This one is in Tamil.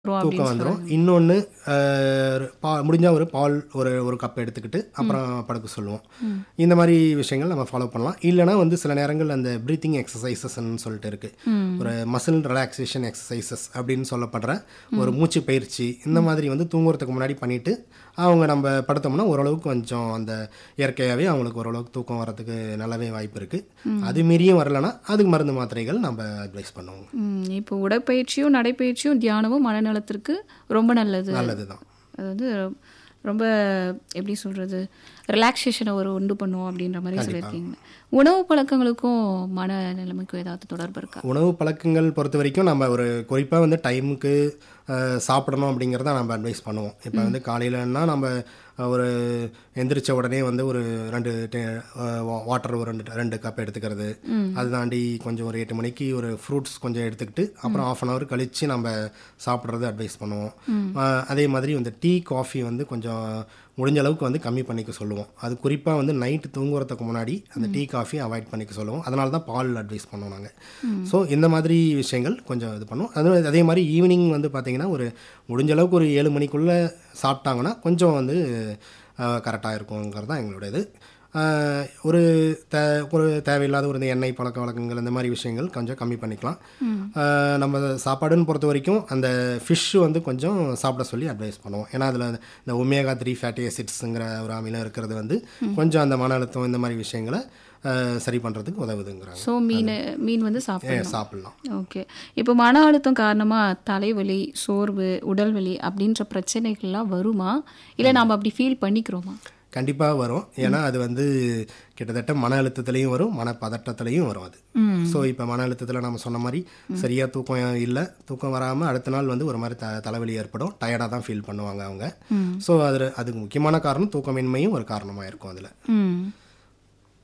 வரும் தூக்கம் அப்படின்னு வந்துடும் இன்னொன்று பா முடிஞ்சால் ஒரு பால் ஒரு ஒரு கப் எடுத்துக்கிட்டு அப்புறம் படுக்க சொல்லுவோம் இந்த மாதிரி விஷயங்கள் நம்ம ஃபாலோ பண்ணலாம் இல்லைனா வந்து சில நேரங்கள் அந்த ப்ரீத்திங் எக்ஸசைசஸ்ன்னு சொல்லிட்டு இருக்குது ஒரு மசில் ரிலாக்ஸேஷன் எக்ஸசைசஸ் அப்படின்னு சொல்லப்படுற ஒரு மூச்சு பயிற்சி இந்த மாதிரி வந்து தூங்குறதுக்கு முன்னாடி பண்ணிவிட்டு அவங்க நம்ம படுத்தோம்னா ஓரளவுக்கு கொஞ்சம் அந்த இயற்கையாகவே அவங்களுக்கு ஓரளவுக்கு தூக்கம் வரதுக்கு நல்லாவே வாய்ப்பு இருக்குது அது மீறியும் வரலைன்னா அதுக்கு மருந்து மாத்திரைகள் நம்ம அட்வைஸ் பண்ணுவோம் ம், இப்போ உடற்பயிற்சியும் நடைப்பயிற்சியும் தியானமும் மனநலத்திற்கு ரொம்ப நல்லது நல்லது தான் அது வந்து ரொம்ப எப்படி சொல்றது ரிலாக்ஸேஷனை ஒரு உண்டு பண்ணுவோம் அப்படின்ற மாதிரி சொல்லியிருக்கீங்க உணவு பழக்கங்களுக்கும் மன நிலைமைக்கும் ஏதாவது தொடர்பு இருக்கா உணவு பழக்கங்கள் பொறுத்த வரைக்கும் நம்ம ஒரு குறிப்பாக வந்து டைமுக்கு சாப்பிடணும் அப்படிங்கிறத நம்ம அட்வைஸ் பண்ணுவோம் இப்போ வந்து காலையிலன்னா நம்ம அஹ், ஒரு எந்திரிச்ச உடனே வந்து ஒரு ரெண்டு வாட்டர் ஒரு ரெண்டு ரெண்டு கப் எடுத்துக்கிறது அது தாண்டி கொஞ்சம் ஒரு எட்டு மணிக்கு ஒரு ஃப்ரூட்ஸ் கொஞ்சம் எடுத்துக்கிட்டு அப்புறம் ஆஃப் அன் ஹவர் கழித்து நம்ம சாப்பிட்றது அட்வைஸ் பண்ணுவோம் அஹ், அதே மாதிரி வந்து டீ காஃபி வந்து கொஞ்சம் முடிஞ்ச அளவுக்கு வந்து கம்மி பண்ணிக்க சொல்லுவோம் அது குறிப்பாக வந்து நைட்டு தூங்குறதுக்கு முன்னாடி அந்த டீ காஃபி அவாய்ட் பண்ணிக்க சொல்லுவோம் அதனால தான் பால் அட்வைஸ் பண்ணுவோம் நாங்கள் ஸோ இந்த மாதிரி விஷயங்கள் கொஞ்சம் இது பண்ணுவோம் அது அதே மாதிரி ஈவினிங் வந்து பார்த்திங்கன்னா ஒரு முடிஞ்ச அளவுக்கு ஒரு ஏழு மணிக்குள்ளே சாப்பிட்டாங்கன்னா கொஞ்சம் வந்து கரெக்டாக இருக்குங்கிறது தான் எங்களோட இது ஆஹ், ஒரு தே ஒரு தேவையில்லாத ஒரு இந்த எண்ணெய் பழக்க வழக்கங்கள் இந்த மாதிரி விஷயங்கள் கொஞ்சம் கம்மி பண்ணிக்கலாம் ஆஹ், நம்ம சாப்பாடுன்னு பொறுத்த வரைக்கும் அந்த ஃபிஷ் வந்து கொஞ்சம் சாப்பிட சொல்லி அட்வைஸ் பண்ணுவோம் ஏன்னா அதில் இந்த ஒமேகா த்ரீ ஃபேட்டி ஆசிட்ஸுங்கிற ஒரு அமிலம் இருக்கிறது வந்து கொஞ்சம் அந்த மன அழுத்தம் இந்த மாதிரி விஷயங்களை ஆஹ், சரி பண்ணுறதுக்கு உதவுதுங்கிறாங்க ஸோ மீன் மீன் வந்து சாப்பிடணும் ஏன் சாப்பிட்லாம் ஓகே இப்போ மன அழுத்தம் காரணமாக தலைவலி சோர்வு உடல்வலி அப்படின்ற பிரச்சனைகள்லாம் வருமா இல்லை நாம் அப்படி ஃபீல் பண்ணிக்கிறோமா கண்டிப்பாக வரும் ஏன்னா அது வந்து கிட்டத்தட்ட மன அழுத்தத்துலேயும் வரும் மன பதட்டத்துலேயும் வரும் அது ஸோ இப்போ மன அழுத்தத்தில் நம்ம சொன்ன மாதிரி சரியாக தூக்கம் இல்லை தூக்கம் வராமல் அடுத்த நாள் வந்து ஒரு மாதிரி த தலைவலி ஏற்படும் டயர்டாக தான் ஃபீல் பண்ணுவாங்க அவங்க ஸோ அதில் அதுக்கு முக்கியமான காரணம் தூக்கமின்மையும் ஒரு காரணமாக இருக்கும் அதில் ம்